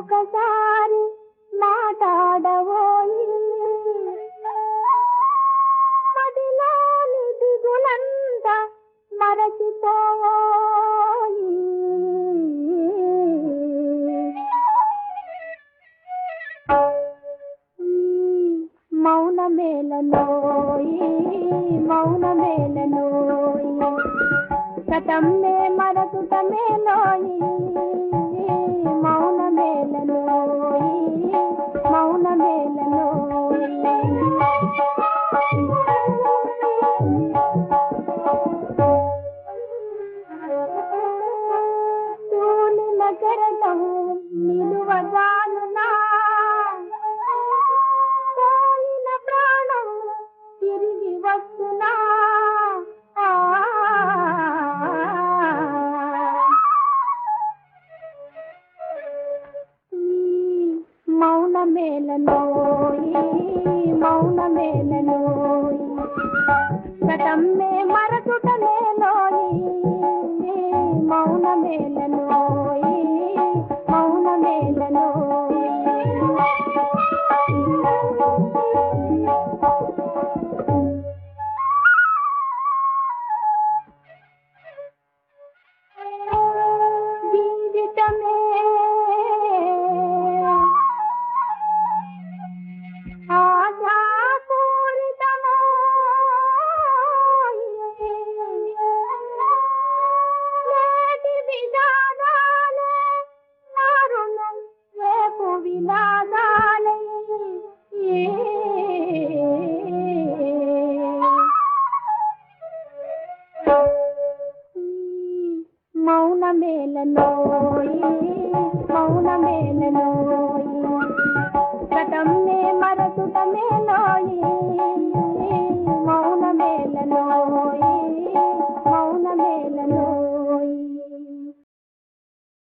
ఒకసారి మాట్లాడవోయి మదిలోని దిగులంత మరచిపోయి మౌనమేలనోయి మౌనమేలనోయి కథమ్మే మరకుటమేలోయి మౌనమేలనోయి మౌనమేలనోయి తూలిన కెరటం నిలువగానునా పోయిన ప్రాణం తిరిగి వస్తున్నా ఆ. ఈ మౌనమేలనోయి మౌనమేలనోయి గతమ్మే మరచుటమేలోయి మౌనమేలనోయి మౌనమేలనోయి జీవితమే ఆశాపూరితమో నేటి విధానాలే దారుణం రేపు వినాదాలే మౌనమేలనోయి